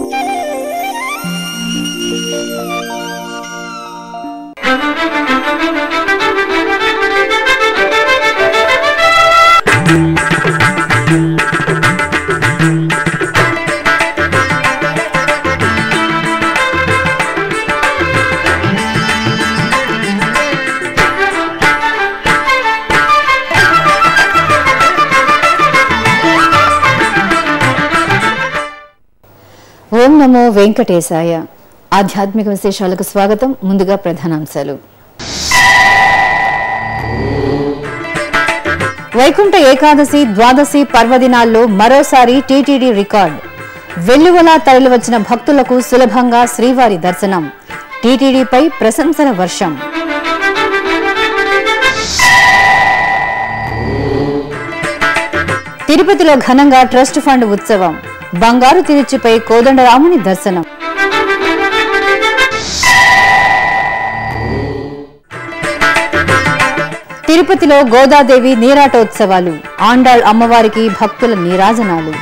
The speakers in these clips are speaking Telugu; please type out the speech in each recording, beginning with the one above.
ఓం నమో వెంకటేశాయ ఆధ్యాత్మిక విశేషాలకు స్వాగతం ముందుగా ప్రధానాంశాలు వైకుంఠ ఏకాదశి ద్వాదశి పర్వదినాల్లో మరోసారి టీటీడీ రికార్డ్ వెల్లువలా తరలివచ్చిన భక్తులకు సులభంగా శ్రీవారి దర్శనం టీటీడీపై ప్రశంసల వర్షం తిరుపతిలో ఘనంగా ట్రస్ట్ ఫండ్ ఉత్సవం బంగారు తిరుచిపై కోదండరాముని దర్శనం తిరుపతిలో గోదాదేవి నీరాటోత్సవాలు ఆండాళ్ అమ్మవారికి భక్తుల నీరాజనాలు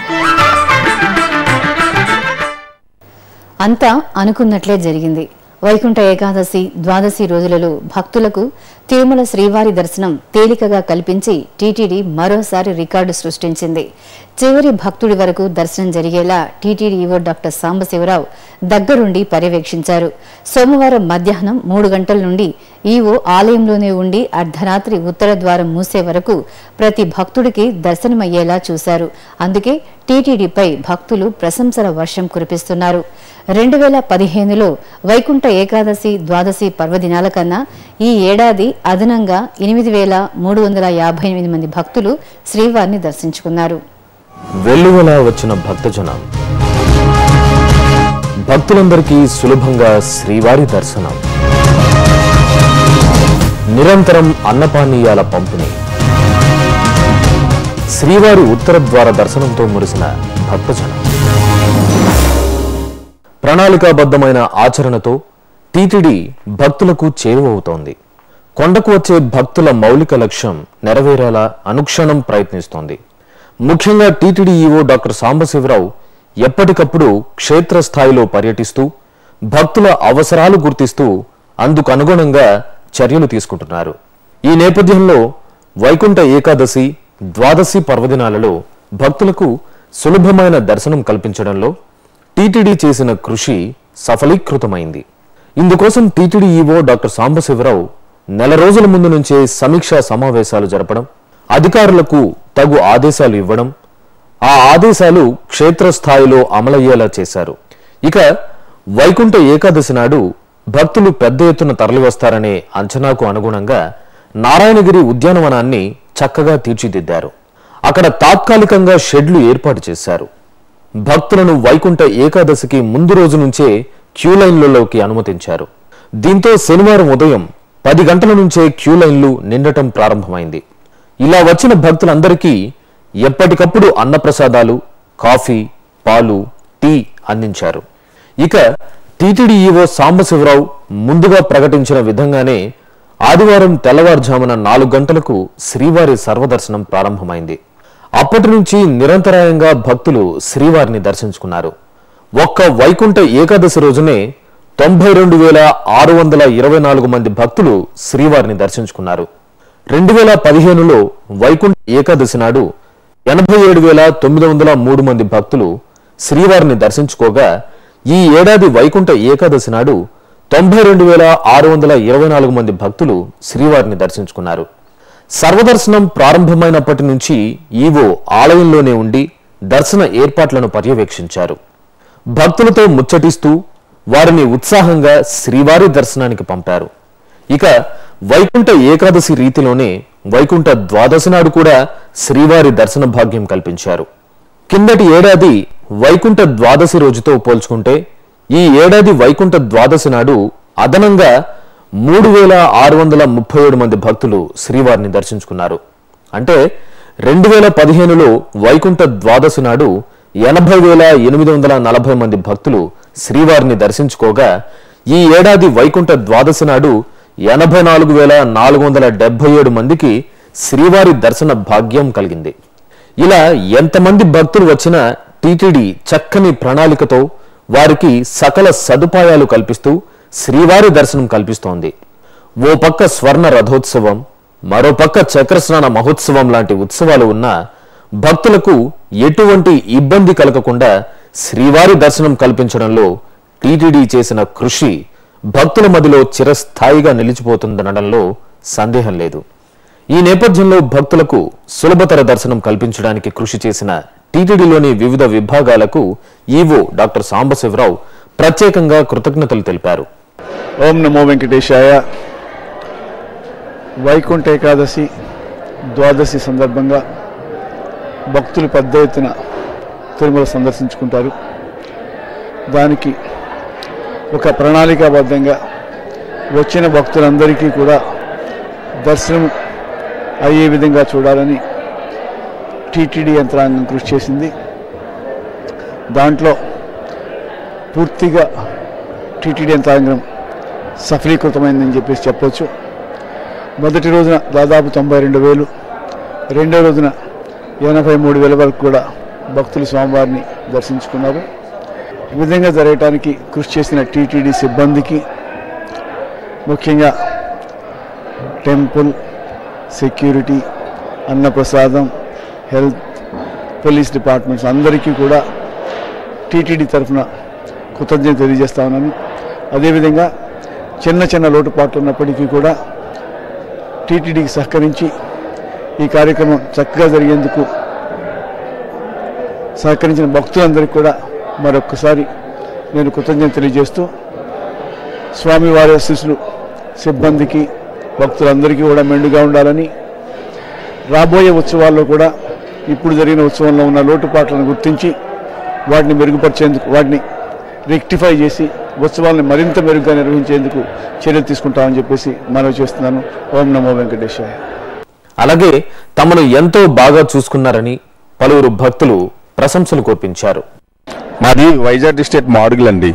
అంతా అనుకున్నట్లే జరిగింది వైకుంఠ ఏకాదశి ద్వాదశి రోజులలో భక్తులకు తిరుమల శ్రీవారి దర్శనం తేలికగా కల్పించి టీటీడీ మరోసారి రికార్డు సృష్టించింది చివరి భక్తుడి వరకు దర్శనం జరిగేలా టీటీడీ ఈవో డాక్టర్ సాంబశివరావు దగ్గరుండి పర్యవేక్షించారు సోమవారం మధ్యాహ్నం మూడు గంటల నుండి ఈవో ఆలయంలోనే ఉండి అర్ధరాత్రి ఉత్తర ద్వారం మూసే వరకు ప్రతి భక్తుడికి దర్శనమయ్యేలా చూశారు అందుకే టీటీడీపై భక్తులు ప్రశంసల వర్షం కురిపిస్తున్నారు రెండు వేల పదిహేనులో వైకుంఠ ఏకాదశి ద్వాదశి పర్వదినాల కన్నా ఈ ఏడాది అదనంగా ఎనిమిది వేల మూడు వందల యాభై ఎనిమిది మంది భక్తులు శ్రీవారిని దర్శించుకున్నారు వెల్లువలా వచ్చిన భక్తజనం భక్తులందరికీ సులభంగా శ్రీవారి దర్శనం నిరంతరం అన్నపానీయాల పంపిణీ శ్రీవారి ఉత్తర ద్వార దర్శనంతో మురిసిన భక్తజనం ప్రణాళికాబద్ధమైన ఆచరణతో టీటీడీ భక్తులకు చేరువవుతోంది కొండకు వచ్చే భక్తుల మౌలిక లక్ష్యం నెరవేరేలా అనుక్షణం ప్రయత్నిస్తోంది ముఖ్యంగా టీటీడీ ఈవో డాక్టర్ సాంబశివరావు ఎప్పటికప్పుడు క్షేత్రస్థాయిలో పర్యటిస్తూ భక్తుల అవసరాలు గుర్తిస్తూ అందుకు అనుగుణంగా చర్యలు తీసుకుంటున్నారు ఈ నేపథ్యంలో వైకుంఠ ఏకాదశి ద్వాదశి పర్వదినాలలో భక్తులకు సులభమైన దర్శనం కల్పించడంలో టీటీడీ చేసిన కృషి సఫలీకృతమైంది ఇందుకోసం టీటీడీ ఈవో డాక్టర్ సాంబశివరావు నెల రోజుల ముందు నుంచే సమీక్షా సమావేశాలు జరపడం అధికారులకు తగు ఆదేశాలు ఇవ్వడం ఆ ఆదేశాలు క్షేత్రస్థాయిలో అమలయ్యేలా చేశారు ఇక వైకుంఠ ఏకాదశి నాడు భక్తులు పెద్ద ఎత్తున తరలివస్తారనే అంచనాకు అనుగుణంగా నారాయణగిరి ఉద్యానవనాన్ని చక్కగా తీర్చిదిద్దారు అక్కడ తాత్కాలికంగా షెడ్లు ఏర్పాటు చేశారు భక్తులను వైకుంఠ ఏకాదశికి ముందు రోజు నుంచే క్యూ లైన్లలోకి అనుమతించారు దీంతో శనివారం ఉదయం పది గంటల నుంచే క్యూ లైన్లు నిండటం ప్రారంభమైంది ఇలా వచ్చిన భక్తులందరికీ ఎప్పటికప్పుడు అన్నప్రసాదాలు కాఫీ పాలు టీ అందించారు ఇక టీటీడీ ఈవో సాంబశివరావు ముందుగా ప్రకటించిన విధంగానే ఆదివారం తెల్లవారుజామున నాలుగు గంటలకు శ్రీవారి సర్వదర్శనం ప్రారంభమైంది అప్పటి నుంచి నిరంతరాయంగా భక్తులు శ్రీవారిని దర్శించుకున్నారు ఒక్క వైకుంఠ ఏకాదశి రోజునే తొంభై రెండు వేల ఆరు వందల ఇరవై నాలుగు మంది భక్తులు శ్రీవారిని దర్శించుకున్నారు రెండు వేల పదిహేనులో వైకుంఠ ఏకాదశి నాడు ఎనభై ఏడు వేల తొమ్మిది వందల మూడు మంది భక్తులు శ్రీవారిని దర్శించుకోగా ఈ ఏడాది వైకుంఠ ఏకాదశి నాడు తొంభై రెండు వేల ఆరు వందల ఇరవై నాలుగు మంది భక్తులు శ్రీవారిని దర్శించుకున్నారు సర్వదర్శనం ప్రారంభమైనప్పటి నుంచి ఈవో ఆలయంలోనే ఉండి దర్శన ఏర్పాట్లను పర్యవేక్షించారు భక్తులతో ముచ్చటిస్తూ వారిని ఉత్సాహంగా శ్రీవారి దర్శనానికి పంపారు ఇక వైకుంఠ ఏకాదశి రీతిలోనే వైకుంఠ ద్వాదశి నాడు కూడా శ్రీవారి దర్శన భాగ్యం కల్పించారు కిందటి ఏడాది వైకుంఠ ద్వాదశి రోజుతో పోల్చుకుంటే ఈ ఏడాది వైకుంఠ ద్వాదశి నాడు అదనంగా మూడు వేల ఆరు వందల ముప్పై ఏడు మంది భక్తులు శ్రీవారిని దర్శించుకున్నారు అంటే రెండు వేల పదిహేనులో వైకుంఠ ద్వాదశి నాడు ఎనభై వేల ఎనిమిది వందల నలభై మంది భక్తులు శ్రీవారిని దర్శించుకోగా ఈ ఏడాది వైకుంఠ ద్వాదశి నాడు ఎనభై నాలుగు వేల నాలుగు వందల డెబ్బై ఏడు మందికి శ్రీవారి దర్శన భాగ్యం కలిగింది ఇలా ఎంతమంది భక్తులు వచ్చినా టీటీడీ చక్కని ప్రణాళికతో వారికి సకల సదుపాయాలు కల్పిస్తూ శ్రీవారి దర్శనం కల్పిస్తోంది ఓ పక్క స్వర్ణ రథోత్సవం మరో పక్క చక్రస్నాన మహోత్సవం లాంటి ఉత్సవాలు ఉన్నా భక్తులకు ఎటువంటి ఇబ్బంది కలగకుండా శ్రీవారి దర్శనం కల్పించడంలో టీటీడీ చేసిన కృషి భక్తుల మదిలో చిరస్థాయిగా నిలిచిపోతుందనడంలో సందేహం లేదు ఈ నేపథ్యంలో భక్తులకు సులభతర దర్శనం కల్పించడానికి కృషి చేసిన టీటీడీలోని వివిధ విభాగాలకు ఈవో డాక్టర్ సాంబశివరావు ప్రత్యేకంగా కృతజ్ఞతలు తెలిపారు ఓం నమో వెంకటేశాయ వైకుంఠ ఏకాదశి ద్వాదశి సందర్భంగా భక్తులు పెద్ద ఎత్తున తిరుమల సందర్శించుకుంటారు దానికి ఒక ప్రణాళికాబద్ధంగా వచ్చిన భక్తులందరికీ కూడా దర్శనం అయ్యే విధంగా చూడాలని టీటీడీ యంత్రాంగం కృషి చేసింది దాంట్లో పూర్తిగా టీటీడీ యంత్రాంగం సఫలీకృతమైందని చెప్పేసి చెప్పొచ్చు మొదటి రోజున దాదాపు తొంభై రెండు వేలు రెండో రోజున ఎనభై మూడు వేల వరకు కూడా భక్తులు స్వామివారిని దర్శించుకున్నారు ఈ విధంగా జరగటానికి కృషి చేసిన టీటీడీ సిబ్బందికి ముఖ్యంగా టెంపుల్ సెక్యూరిటీ అన్నప్రసాదం హెల్త్ పోలీస్ డిపార్ట్మెంట్స్ అందరికీ కూడా టీటీడీ తరఫున కృతజ్ఞత తెలియజేస్తా ఉన్నాను అదేవిధంగా చిన్న చిన్న లోటుపాట్లు ఉన్నప్పటికీ కూడా టీటీడీకి సహకరించి ఈ కార్యక్రమం చక్కగా జరిగేందుకు సహకరించిన భక్తులందరికీ కూడా మరొక్కసారి నేను కృతజ్ఞత తెలియజేస్తూ స్వామివారి శిశులు సిబ్బందికి భక్తులందరికీ కూడా మెండుగా ఉండాలని రాబోయే ఉత్సవాల్లో కూడా ఇప్పుడు జరిగిన ఉత్సవంలో ఉన్న లోటుపాట్లను గుర్తించి వాటిని మెరుగుపరిచేందుకు వాటిని రెక్టిఫై చేసి ఉత్సవాలను మరింత మెరుగ్గా నిర్వహించేందుకు చర్యలు తీసుకుంటామని చెప్పేసి మనవి చేస్తున్నాను ఓం నమో వెంకటేశ్వర అలాగే తమను ఎంతో బాగా చూసుకున్నారని పలువురు భక్తులు ప్రశంసలు కురిపించారు మాది వైజాగ్ డిస్ట్రిక్ట్ మాడుగులు అండి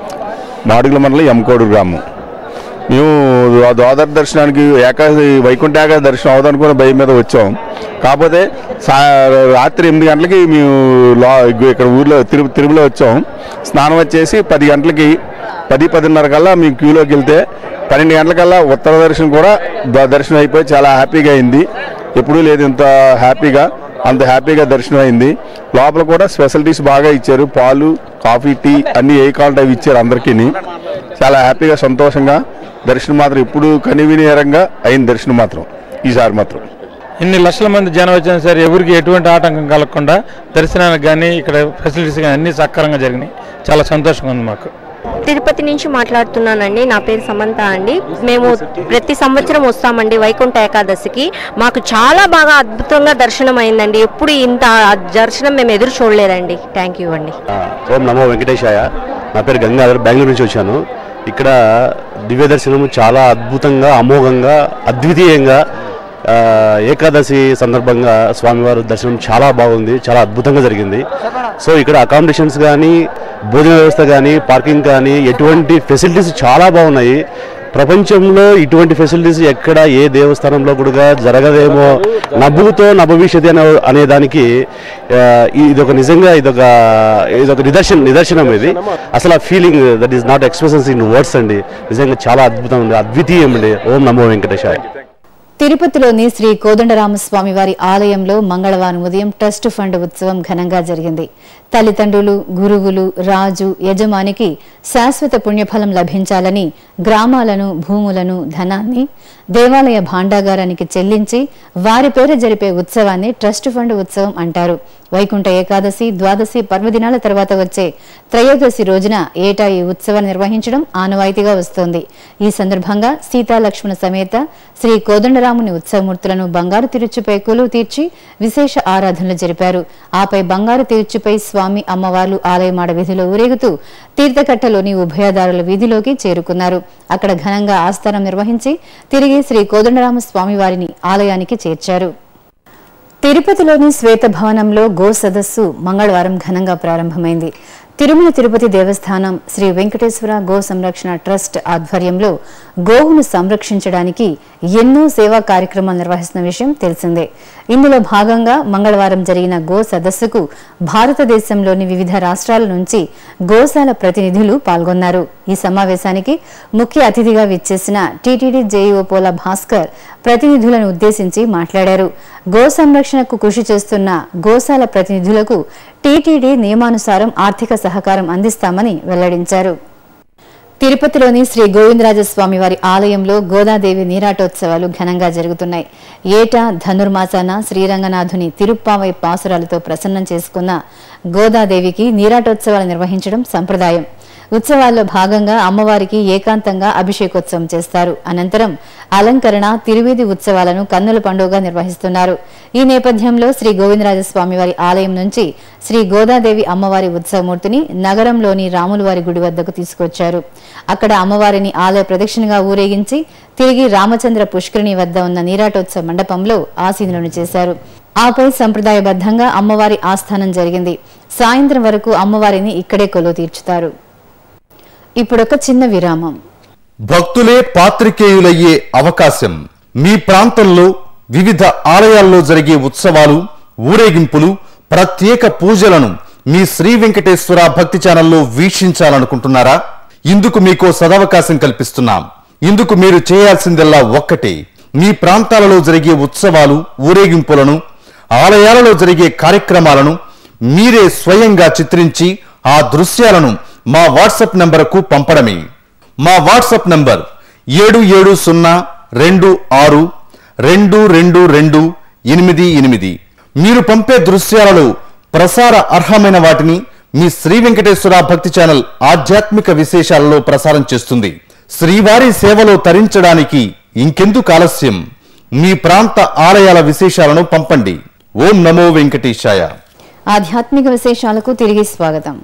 మాడుగుల మండలం ఎమ్కోడు గ్రామం మేము ద్వా- ద్వాదశ దర్శనానికి ఏకాదశి వైకుంఠ ఏకాదశి దర్శనం అవుదనుకుని భయం మీద వచ్చాం కాకపోతే సా రాత్రి ఎనిమిది గంటలకి మేము లా ఇక్కడ ఊర్లో తిరు తిరుమల వచ్చాం స్నానం వచ్చేసి పది గంటలకి పది పదిన్నర కల్లా మేము క్యూలోకి వెళ్తే పన్నెండు గంటలకల్లా ఉత్తర దర్శనం కూడా ద- దర్శనం అయిపోయి చాలా హ్యాపీగా అయింది ఎప్పుడూ లేదు ఇంత హ్యాపీగా అంత హ్యాపీగా దర్శనం అయింది లోపల కూడా స్పెషాలిటీస్ బాగా ఇచ్చారు పాలు కాఫీ టీ అన్ని ఏ కావాలంటే అవి ఇచ్చారు అందరికీ చాలా హ్యాపీగా సంతోషంగా దర్శనం మాత్రం ఇప్పుడు కనివినీయంగా అయింది దర్శనం మాత్రం ఈసారి మాత్రం ఇన్ని లక్షల మంది జనం వచ్చినా సరే ఎవరికి ఎటువంటి ఆటంకం కలగకుండా దర్శనానికి కానీ ఇక్కడ ఫెసిలిటీస్ కానీ అన్ని సక్రమంగా జరిగినాయి చాలా సంతోషంగా ఉంది మాకు తిరుపతి నుంచి మాట్లాడుతున్నానండి నా పేరు సమంత అండి మేము ప్రతి సంవత్సరం వస్తామండి వైకుంఠ ఏకాదశికి మాకు చాలా బాగా అద్భుతంగా దర్శనం అయిందండి ఎప్పుడు ఇంత దర్శనం మేము ఎదురు చూడలేదండి థ్యాంక్ యూ అండి ఆ, ఓం నమో వెంకటేశాయ నా పేరు గంగాధర్ బెంగళూరు నుంచి వచ్చాను ఇక్కడ దివ్య దర్శనం చాలా అద్భుతంగా అమోఘంగా అద్వితీయంగా ఆ, ఏకాదశి సందర్భంగా స్వామివారి దర్శనం చాలా బాగుంది చాలా అద్భుతంగా జరిగింది సో ఇక్కడ అకామిడేషన్స్ కానీ భోజన వ్యవస్థ కానీ పార్కింగ్ కానీ ఎటువంటి ఫెసిలిటీస్ చాలా బాగున్నాయి ప్రపంచంలో ఇటువంటి ఫెసిలిటీస్ ఎక్కడ ఏ దేవస్థానంలో కూడా జరగదేమో నవ్వుతో నభవిష్యతి అనే అనే దానికి ఆ, ఇది ఒక నిజంగా ఇదొక ఇదొక నిదర్శన నిదర్శనం ఇది అసలు ఆ feeling that is not expressions in words అండి నిజంగా చాలా అద్భుతం ఉంది అద్వితీయం అండి ఓం నమో వెంకటేశాయ తిరుపతిలోని శ్రీ కోదండరామస్వామి వారి ఆలయంలో మంగళవారం ఉదయం ట్రస్ట్ ఫండ్ ఉత్సవం ఘనంగా జరిగింది తల్లిదండ్రులు గురువులు రాజు యజమానికి శాశ్వత పుణ్యఫలం లభించాలని గ్రామాలను భూములను ధనాన్ని దేవాలయ భాండాగారానికి చెల్లించి వారి పేర జరిపే ఉత్సవాన్ని ట్రస్ట్ ఫండ్ ఉత్సవం అంటారు వైకుంఠ ఏకాదశి ద్వాదశి పర్వదినాల తర్వాత వచ్చే త్రయోదశి రోజున ఏటా ఈ ఉత్సవం నిర్వహించడం ఆనవాయితీగా వస్తోంది ఈ సందర్భంగా సీతా లక్ష్మణ సమేత శ్రీ కోదండరాముని ఉత్సవమూర్తులను బంగారు తిరుచుపై కొలువు తీర్చి విశేష ఆరాధనలు జరిపారు ఆపై బంగారు తిరుచుపై స్వామి అమ్మవార్లు ఆలయమాడ వీధిలో ఊరేగుతూ తీర్థకట్టలోని ఉభయదారుల వీధిలోకి చేరుకున్నారు అక్కడ ఘనంగా ఆస్థానం నిర్వహించి తిరిగి శ్రీ కోదండరామ స్వామి వారిని ఆలయానికి చేర్చారు తిరుపతిలోని శ్వేత భవనంలో గో సదస్సు మంగళవారం ఘనంగా ప్రారంభమైంది తిరుమల తిరుపతి దేవస్థానం శ్రీ వెంకటేశ్వర గో సంరక్షణ ట్రస్ట్ ఆధ్వర్యంలో గోవును సంరక్షించడానికి ఎన్నో సేవా కార్యక్రమాలు నిర్వహిస్తున్న విషయం తెలిసిందే ఇందులో భాగంగా మంగళవారం జరిగిన గో సదస్సుకు భారతదేశంలోని వివిధ రాష్ట్రాల నుంచి గోశాల ప్రతినిధులు పాల్గొన్నారు ఈ సమావేశానికి ముఖ్య అతిథిగా విచ్చేసిన టీటీడీ జేఈఓ పోల భాస్కర్ ప్రతినిధులను ఉద్దేశించి మాట్లాడారు గో సంరక్షణకు కృషి చేస్తున్న గోశాల ప్రతినిధులకు టీటీడీ నియమానుసారం ఆర్థిక సహకారం అందిస్తామని వెల్లడించారు తిరుపతిలోని శ్రీ గోవిందరాజస్వామి వారి ఆలయంలో గోదాదేవి నీరాటోత్సవాలు ఘనంగా జరుగుతున్నాయి ఏటా ధనుర్మాసాన శ్రీరంగనాథుని తిరుప్పావై పాసురాలతో ప్రసన్నం చేసుకున్న గోదాదేవికి నీరాటోత్సవాలు నిర్వహించడం సంప్రదాయం ఉత్సవాల్లో భాగంగా అమ్మవారికి ఏకాంతంగా అభిషేకోత్సవం చేస్తారు అనంతరం అలంకరణ తిరువీధి ఉత్సవాలను కన్నుల పండుగగా నిర్వహిస్తున్నారు ఈ నేపథ్యంలో శ్రీ గోవిందరాజస్వామి వారి ఆలయం నుంచి శ్రీ గోదాదేవి అమ్మవారి ఉత్సవమూర్తిని నగరంలోని రాములవారి గుడి వద్దకు తీసుకొచ్చారు అక్కడ అమ్మవారిని ఆలయ ప్రదక్షిణగా ఊరేగించి తిరిగి రామచంద్ర పుష్కరిణి వద్ద ఉన్న నీరాటోత్సవ మండపంలో ఆసీనులను చేశారు ఆపై సంప్రదాయబద్ధంగా అమ్మవారి ఆస్థానం జరిగింది సాయంత్రం వరకు అమ్మవారిని ఇక్కడే కొలువు తీర్చుతారు ఇప్పుడొక చిన్న విరామం భక్తులే పాత్రికేయులయ్యే అవకాశం మీ ప్రాంతంలో వివిధ ఆలయాల్లో జరిగే ఉత్సవాలు ఊరేగింపులు ప్రత్యేక పూజలను మీ శ్రీ వెంకటేశ్వర భక్తి ఛానల్లో వీక్షించాలనుకుంటున్నారా ఇందుకు మీకో సదవకాశం కల్పిస్తున్నాం ఇందుకు మీరు చేయాల్సిందల్లా ఒక్కటే మీ ప్రాంతాలలో జరిగే ఉత్సవాలు ఊరేగింపులను ఆలయాలలో జరిగే కార్యక్రమాలను మీరే స్వయంగా చిత్రించి ఆ దృశ్యాలను మా వాట్సాప్ నంబరుకు పంపడమే మా వాట్సాప్ నంబర్ ఏడు ఏడు సున్నా రెండు ఆరు రెండు రెండు రెండు ఎనిమిది ఎనిమిది మీరు పంపే దృశ్యాలలో ప్రసార అర్హమైన వాటిని మీ శ్రీ వెంకటేశ్వర భక్తి ఛానల్ ఆధ్యాత్మిక విశేషాలలో ప్రసారం చేస్తుంది శ్రీవారి సేవలో తరించడానికి ఇంకెందుకు ఆలస్యం మీ ప్రాంత ఆలయాల విశేషాలను పంపండి ఓం నమో వెంకటేశాయ ఆధ్యాత్మిక విశేషాలకు తిరిగి స్వాగతం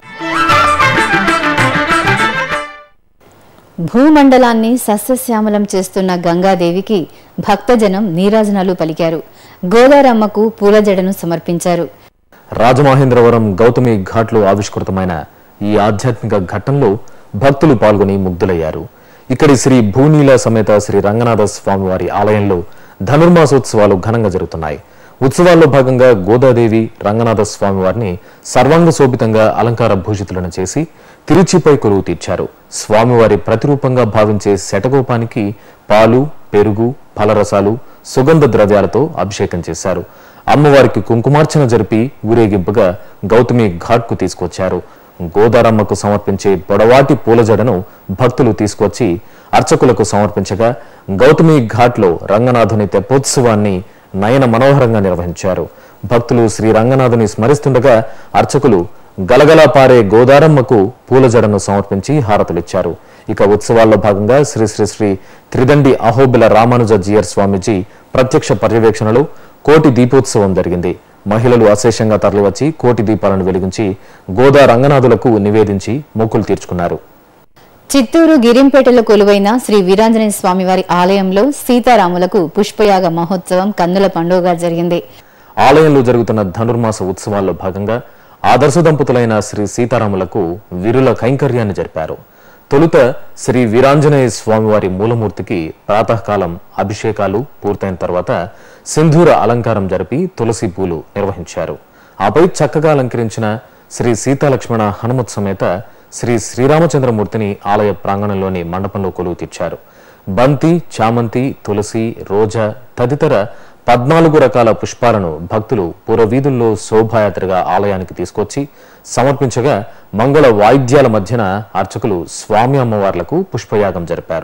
భూమండలాన్ని సస్యశ్యామలం చేస్తున్న గంగాదేవికి భక్తజనం నీరాజనాలు పలికారు గోదారమ్మకు పూల జడను సమర్పించారు రాజమహేంద్రవరం గౌతమి ఘాట్లో ఆవిష్కృతమైన ఈ ఆధ్యాత్మిక ఘట్టంలో భక్తులు పాల్గొని ముగ్ధులయ్యారు ఇక్కడి శ్రీ భూనీల సమేత శ్రీ రంగనాథ స్వామివారి ఆలయంలో ధనుర్మాసోత్సవాలు ఘనంగా జరుగుతున్నాయి ఉత్సవాల్లో భాగంగా గోదాదేవి రంగనాథ స్వామివారిని సర్వాంగ శోభితంగా అలంకార భూషితులను చేసి తిరుచిపై కొలువు తీర్చారు స్వామివారి ప్రతిరూపంగా భావించే శటగోపానికి పాలు పెరుగు ఫలరసాలు సుగంధ ద్రవ్యాలతో అభిషేకం చేశారు అమ్మవారికి కుంకుమార్చన జరిపి ఊరేగింపుగా గౌతమి ఘాట్కు తీసుకొచ్చారు గోదారమ్మకు సమర్పించే పొడవాటి పూల జడను భక్తులు తీసుకొచ్చి అర్చకులకు సమర్పించగా గౌతమి ఘాట్లో రంగనాథుని తెప్పోత్సవాన్ని నయన మనోహరంగా నిర్వహించారు భక్తులు శ్రీ రంగనాథుని స్మరిస్తుండగా అర్చకులు గలగలా పారే గోదారమ్మకు పూల జడను సమర్పించి హారతులిచ్చారు ఇక ఉత్సవాల్లో భాగంగా శ్రీ శ్రీ శ్రీ త్రిదండి అహోబిల రామానుజ జియర్ స్వామీజీ ప్రత్యక్ష పర్యవేక్షణలో కోటి దీపోత్సవం జరిగింది మహిళలు అశేషంగా తరలివచ్చి కోటి దీపాలను వెలిగించి గోదా రంగనాథులకు నివేదించి మొక్కులు తీర్చుకున్నారు చిత్తూరు గిరింపేటలో కొలువైన శ్రీ వీరాంజనేయ స్వామివారి ఆలయంలో సీతారాములకు పుష్పయాగ మహోత్సవం కన్నుల పండుగగా జరిగింది ఆలయంలో జరుగుతున్న ధనుర్మాస ఉత్సవాల్లో భాగంగా ఆదర్శ దంపతులైన శ్రీ సీతారాములకు వీరుల కైంకర్యాన్ని జరిపారు తొలుత శ్రీ వీరాంజనేయ స్వామివారి మూలమూర్తికి ప్రాతకాలం అభిషేకాలు పూర్తయిన తర్వాత సింధూర అలంకారం జరిపి తులసి పూలు నిర్వహించారు ఆపై చక్కగా అలంకరించిన శ్రీ సీతాలక్ష్మణ హనుమత్ సమేత శ్రీ శ్రీరామచంద్రమూర్తిని ఆలయ ప్రాంగణంలోని మండపంలో కొలువు తీర్చారు బంతి చామంతి తులసి రోజా తదితర పద్నాలుగు రకాల పుష్పాలను భక్తులు పురవీధుల్లో శోభాయాత్రగా ఆలయానికి తీసుకొచ్చి సమర్పించగా మంగళ వాయిద్యాల మధ్యన అర్చకులు స్వామి అమ్మవార్లకు పుష్పయాగం జరిపారు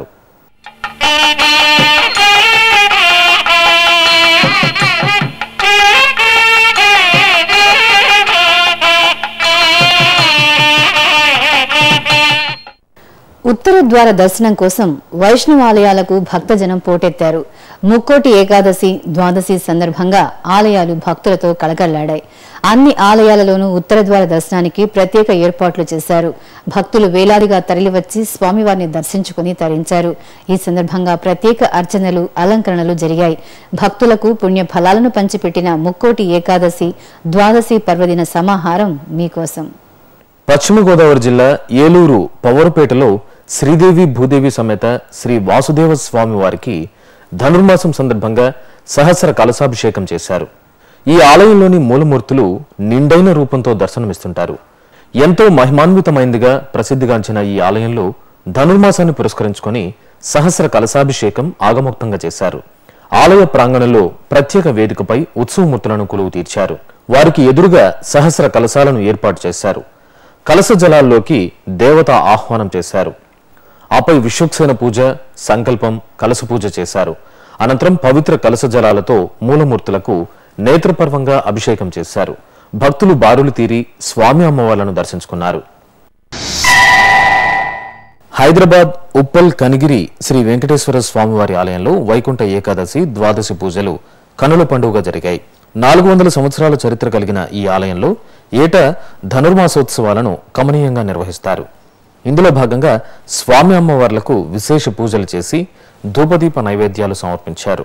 ఉత్తర ద్వార దర్శనం కోసం వైష్ణవాలయాలకు భక్తజనం పోటెత్తారు ముక్కోటి ఏకాదశి ద్వాదశి సందర్భంగా ఆలయాలు భక్తులతో కళకళ్లాడాయి అన్ని ఆలయాలలోనూ ఉత్తర ద్వార దర్శనానికి ప్రత్యేక ఏర్పాట్లు చేశారు భక్తులు వేలాదిగా తరలివచ్చి స్వామివారిని దర్శించుకుని తరించారు ఈ సందర్భంగా ప్రత్యేక అర్చనలు అలంకరణలు జరిగాయి భక్తులకు పుణ్య ఫలాలను పంచిపెట్టిన ముక్కోటి ఏకాదశి ద్వాదశి పర్వదిన సమాహారం మీకోసం పశ్చిమ గోదావరి జిల్లా ఏలూరు పవరపేటలో శ్రీదేవి భూదేవి సమేత శ్రీ వాసుదేవ స్వామి వారికి ధనుర్మాసం సందర్భంగా సహస్ర కలశాభిషేకం చేశారు ఈ ఆలయంలోని మూలమూర్తులు నిండైన రూపంతో దర్శనమిస్తుంటారు ఎంతో మహిమాన్వితమైందిగా ప్రసిద్ధిగాంచిన ఈ ఆలయంలో ధనుర్మాసాన్ని పురస్కరించుకొని సహస్ర కలశాభిషేకం ఆగమోక్తంగా చేశారు ఆలయ ప్రాంగణంలో ప్రత్యేక వేదికపై ఉత్సవమూర్తులను కొలువు తీర్చారు వారికి ఎదురుగా సహస్ర కలశాలను ఏర్పాటు చేశారు కలశ జలాల్లోకి దేవత ఆహ్వానం చేశారు ఆపై విశ్వక్సేన పూజ సంకల్పం కలశ పూజ చేశారు అనంతరం పవిత్ర కలశ జలాలతో మూలమూర్తులకు నేత్రపర్వంగా అభిషేకం చేశారు భక్తులు బారులు తీరి స్వామి అమ్మవార్లను దర్శించుకున్నారు హైదరాబాద్ ఉప్పల్ కనిగిరి శ్రీ వెంకటేశ్వర స్వామివారి ఆలయంలో వైకుంఠ ఏకాదశి ద్వాదశి పూజలు కనుల పండుగగా జరిగాయి నాలుగు వందల సంవత్సరాల చరిత్ర కలిగిన ఈ ఆలయంలో ఏటా ధనుర్మాసోత్సవాలను కమనీయంగా నిర్వహిస్తారు ఇందులో భాగంగా స్వామి అమ్మవార్లకు విశేష పూజలు చేసి ధూపదీప నైవేద్యాలు సమర్పించారు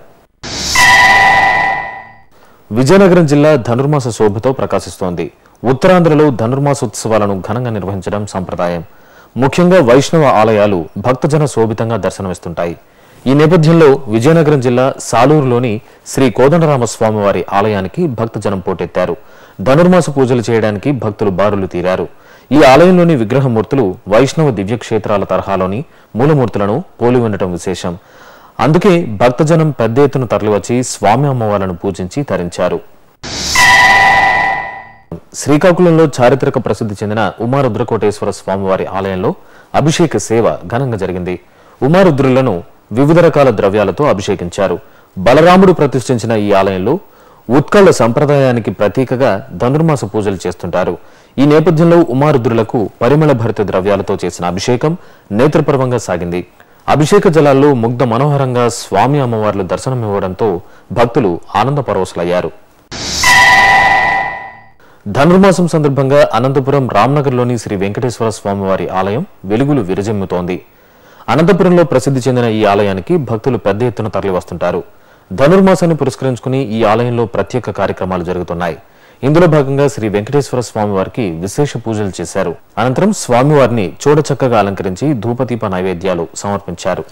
విజయనగరం జిల్లా ధనుర్మాస శోభతో ప్రకాశిస్తోంది ఉత్తరాంధ్రలో ధనుర్మాసోత్సవాలను ఘనంగా నిర్వహించడం సంప్రదాయం ముఖ్యంగా వైష్ణవ ఆలయాలు భక్తజన శోభితంగా దర్శనమిస్తుంటాయి ఈ నేపథ్యంలో విజయనగరం జిల్లా సాలూరులోని శ్రీ కోదండరామస్వామి వారి ఆలయానికి భక్తజనం పోటెత్తారు ధనుర్మాస పూజలు చేయడానికి భక్తులు బారులు తీరారు ఈ ఆలయంలోని విగ్రహమూర్తులు వైష్ణవ దివ్యక్షేత్రాల తరహాలోని మూలమూర్తులను పోలి ఉండటం విశేషం అందుకే భక్తజనం పెద్ద ఎత్తున తరలివచ్చి స్వామి అమ్మవార్లను పూజించి తరించారు శ్రీకాకుళంలో చారిత్రక ప్రసిద్ధి చెందిన ఉమారుద్రకోటేశ్వర స్వామివారి ఆలయంలో అభిషేక సేవ ఘనంగా జరిగింది ఉమారుద్రులను వివిధ రకాల ద్రవ్యాలతో అభిషేకించారు బలరాముడు ప్రతిష్ఠించిన ఈ ఆలయంలో ఉత్కళ సంప్రదాయానికి ప్రతీకగా ధనుర్మాస పూజలు చేస్తుంటారు ఈ నేపథ్యంలో ఉమారుద్రులకు పరిమళ భరిత ద్రవ్యాలతో చేసిన అభిషేకం నేత్రపర్వంగా సాగింది అభిషేక జలాల్లో ముగ్ధ మనోహరంగా స్వామి అమ్మవార్లు దర్శనమివ్వడంతో భక్తులు ఆనంద పరవశులయ్యారు ధనుర్మాసం సందర్భంగా అనంతపురం రామ్నగర్లోని శ్రీ వెంకటేశ్వర స్వామివారి ఆలయం వెలుగులు విరజిమ్ముతోంది అనంతపురంలో ప్రసిద్ధి చెందిన ఈ ఆలయానికి భక్తులు పెద్ద ఎత్తున తరలివస్తుంటారు ధనుర్మాసాన్ని పురస్కరించుకుని ఈ ఆలయంలో ప్రత్యేక కార్యక్రమాలు జరుగుతున్నాయి ఇందులో భాగంగా శ్రీ వెంకటేశ్వర స్వామివారికి విశేష పూజలు చేశారు అనంతరం స్వామివారిని చూడచక్కగా అలంకరించి ధూపదీప నైవేద్యాలు సమర్పించారు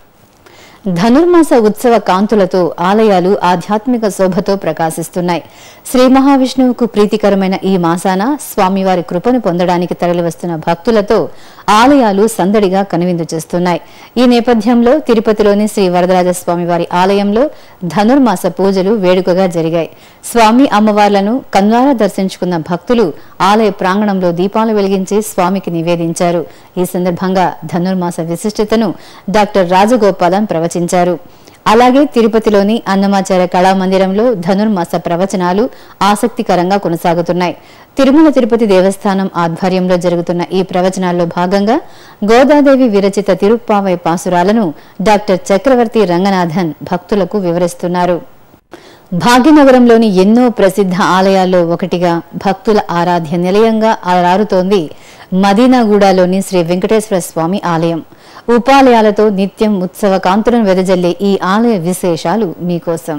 ధనుర్మాస ఉత్సవ కాంతులతో ఆలయాలు ఆధ్యాత్మిక శోభతో ప్రకాశిస్తున్నాయి శ్రీ మహావిష్ణువుకు ప్రీతికరమైన ఈ మాసాన స్వామివారి కృపను పొందడానికి తరలివస్తున్న భక్తులతో ఆలయాలు సందడిగా కనువిందు చేస్తున్నాయి ఈ నేపథ్యంలో తిరుపతిలోని శ్రీ వరదరాజ స్వామివారి ఆలయంలో ధనుర్మాస పూజలు వేడుకగా జరిగాయి స్వామి అమ్మవార్లను కన్వారా దర్శించుకున్న భక్తులు ఆలయ ప్రాంగణంలో దీపాలు వెలిగించి స్వామికి నివేదించారు ఈ సందర్భంగా ధనుర్మాస విశిష్టతను డాక్టర్ రాజగోపాలం ప్రవచించారు అలాగే తిరుపతిలోని అన్నమాచార్య కళామందిరంలో ధనుర్మాస ప్రవచనాలు ఆసక్తికరంగా కొనసాగుతున్నాయి తిరుమల తిరుపతి దేవస్థానం ఆధ్వర్యంలో జరుగుతున్న ఈ ప్రవచనాల్లో భాగంగా గోదాదేవి విరచిత తిరుప్పావై పాసురాలను డాక్టర్ చక్రవర్తి రంగనాథన్ భక్తులకు వివరిస్తున్నారు భాగ్యనగరంలోని ఎన్నో ప్రసిద్ధ ఆలయాల్లో ఒకటిగా భక్తుల ఆరాధ్య నిలయంగా అలరారుతోంది మదీనాగూడలోని శ్రీ వెంకటేశ్వర స్వామి ఆలయం ఉపాలయాలతో నిత్యం ఉత్సవ కాంతులను వెదజల్లే ఈ ఆలయ విశేషాలు మీకోసం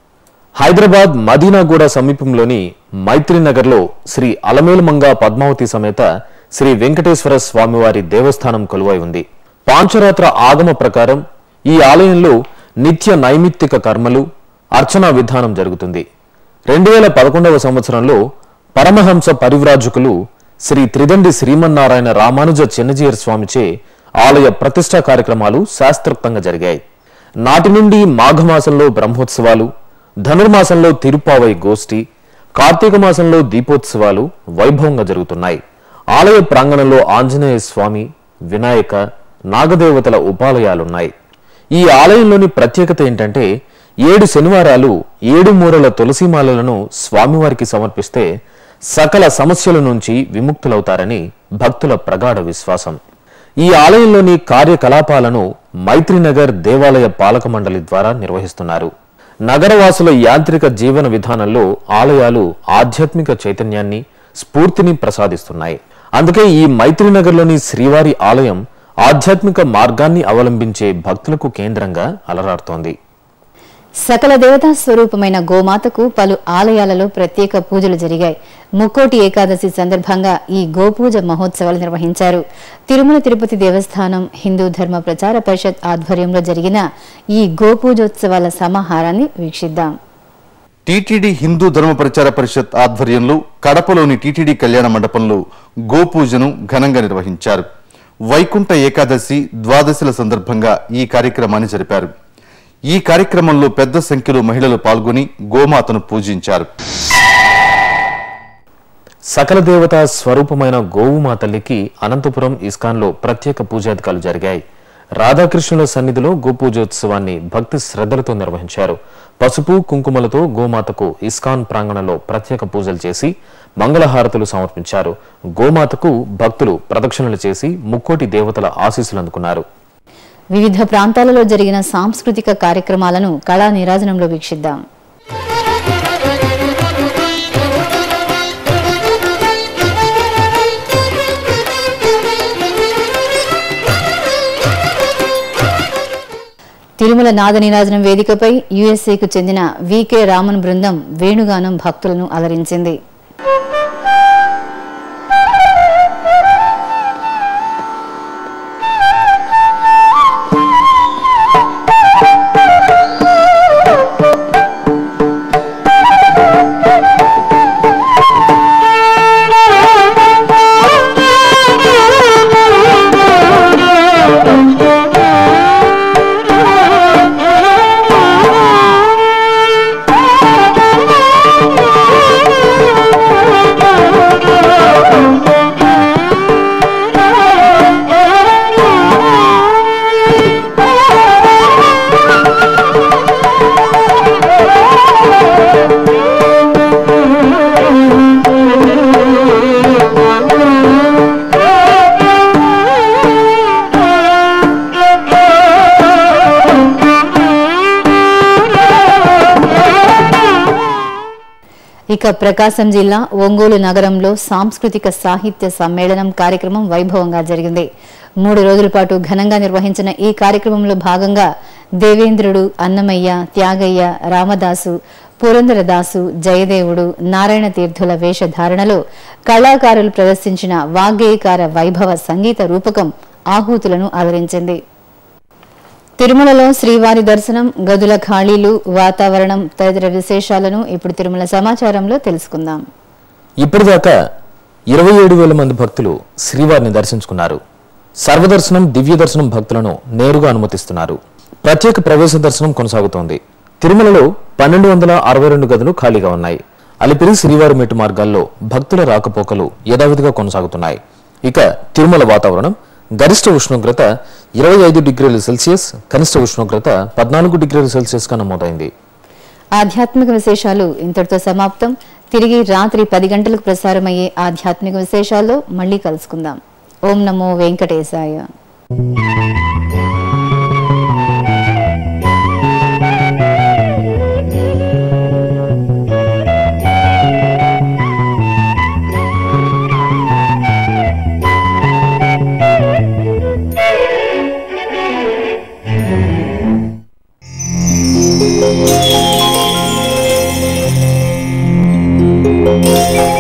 హైదరాబాద్ మదీనాగూడ సమీపంలోని మైత్రినగర్లో శ్రీ అలమేలుమంగ పద్మావతి సమేత శ్రీ వెంకటేశ్వర స్వామివారి దేవస్థానం కొలువై ఉంది పాంచరాత్ర ఆగమ ప్రకారం ఈ ఆలయంలో నిత్య నైమిత్తిక కర్మలు అర్చనా విధానం జరుగుతుంది రెండు వేల పదకొండవ సంవత్సరంలో పరమహంస పరివ్రాజకులు శ్రీ త్రిదండి శ్రీమన్నారాయణ రామానుజ చిన్నజీయర్ స్వామిచే ఆలయ ప్రతిష్టా కార్యక్రమాలు శాస్త్రోక్తంగా జరిగాయి నాటి నుండి మాఘమాసంలో బ్రహ్మోత్సవాలు ధనుర్మాసంలో తిరుపావై గోష్ఠి కార్తీక మాసంలో దీపోత్సవాలు వైభవంగా జరుగుతున్నాయి ఆలయ ప్రాంగణంలో ఆంజనేయ స్వామి వినాయక నాగదేవతల ఉపాలయాలున్నాయి ఈ ఆలయంలోని ప్రత్యేకత ఏంటంటే ఏడు శనివారాలు ఏడు మూరల తులసిమాలలను స్వామివారికి సమర్పిస్తే సకల సమస్యల నుంచి విముక్తులవుతారని భక్తుల ప్రగాఢ విశ్వాసం ఈ ఆలయంలోని కార్యకలాపాలను మైత్రినగర్ దేవాలయ పాలక మండలి ద్వారా నిర్వహిస్తున్నారు నగరవాసుల యాంత్రిక జీవన విధానంలో ఆలయాలు ఆధ్యాత్మిక చైతన్యాన్ని స్ఫూర్తిని ప్రసాదిస్తున్నాయి అందుకే ఈ మైత్రినగర్లోని శ్రీవారి ఆలయం ఆధ్యాత్మిక మార్గాన్ని అవలంబించే భక్తులకు కేంద్రంగా అలరాడుతోంది సకల దేవతా స్వరూపమైన గోమాతకు పలు ఆలయాలలో ప్రత్యేక పూజలు జరిగాయి ముక్కోటి ఏకాదశి సందర్భంగా ఈ గోపూజ మహోత్సవాలు నిర్వహించారు తిరుమల తిరుపతి దేవస్థానం హిందూ ధర్మ ప్రచార పరిషత్ ఆధ్వర్యంలో జరిగిన ఈ గోపూజోత్సవాల సమాహారాన్ని వీక్షిద్దాం టీటీడీ హిందూ ధర్మ ప్రచార పరిషత్ ఆధ్వర్యంలో కడపలోని టీటీడీ కళ్యాణ మండపంలో గోపూజను ఘనంగా నిర్వహించారు వైకుంఠ ఏకాదశి ద్వాదశిల సందర్భంగా ఈ కార్యక్రమాన్ని జరిపారు ఈ కార్యక్రమంలో పెద్ద సంఖ్యలో మహిళలు పాల్గొని గోమాతను పూజించారు సకల దేవత స్వరూపమైన గోవుమా తల్లికి అనంతపురం ఇస్కాన్లో ప్రత్యేక పూజాధికాలు జరిగాయి రాధాకృష్ణుల సన్నిధిలో గోపూజోత్సవాన్ని భక్తి శ్రద్ధలతో నిర్వహించారు పసుపు కుంకుమలతో గోమాతకు ఇస్కాన్ ప్రాంగణంలో ప్రత్యేక పూజలు చేసి మంగళహారతులు సమర్పించారు గోమాతకు భక్తులు ప్రదక్షిణలు చేసి ముక్కోటి దేవతల ఆశీస్సులు అందుకున్నారు వివిధ ప్రాంతాలలో జరిగిన సాంస్కృతిక కార్యక్రమాలను కళా నీరాజనంలో వీక్షిద్దాం తిరుమల నాద నీరాజనం వేదికపై యుఎస్ఏకు చెందిన వికే రామన్ బృందం వేణుగానం భక్తులను అలరించింది ఇక ప్రకాశం జిల్లా ఒంగోలు నగరంలో సాంస్కృతిక సాహిత్య సమ్మేళనం కార్యక్రమం వైభవంగా జరిగింది మూడు రోజుల పాటు ఘనంగా నిర్వహించిన ఈ కార్యక్రమంలో భాగంగా దేవేంద్రుడు అన్నమయ్య త్యాగయ్య రామదాసు పురందరదాసు జయదేవుడు నారాయణ తీర్థుల వేషధారణలో కళాకారులు ప్రదర్శించిన వాగ్గేయకార వైభవ సంగీత రూపకం ఆహూతులను అలరించింది తిరుమలలో శ్రీవారి దర్శనం గదుల ఖాళీలు వాతావరణం తదితర విశేషాలను ఇప్పుడు తిరుమల సమాచారంలో తెలుసుకుందాం ఇప్పటిదాకా ఇరవై ఏడు వేల మంది భక్తులు శ్రీవారిని దర్శించుకున్నారు సర్వదర్శనం దివ్య దర్శనం భక్తులను నేరుగా అనుమతిస్తున్నారు ప్రత్యేక ప్రవేశ దర్శనం కొనసాగుతోంది తిరుమలలో పన్నెండు వందల అరవై రెండు గదులు ఖాళీగా ఉన్నాయి అలిపిరి శ్రీవారి మెట్టు మార్గాల్లో భక్తుల రాకపోకలు యథావిధిగా కొనసాగుతున్నాయి ఇక తిరుమల వాతావరణం గరిష్ట ఉష్ణోగ్రత ఇరవై ఐదు డిగ్రీల సెల్సియస్ కనిష్ట ఉష్ణోగ్రత పద్నాలుగు డిగ్రీల సెల్సియస్ గా నమోదైంది ఆధ్యాత్మిక విశేషాలు ఇంతటితో సమాప్తం తిరిగి రాత్రి పది గంటలకు ప్రసారమయ్యే ఆధ్యాత్మిక విశేషాల్లో మళ్ళీ కలుసుకుందాం ఓం నమో వెంకటేశాయ Thank you.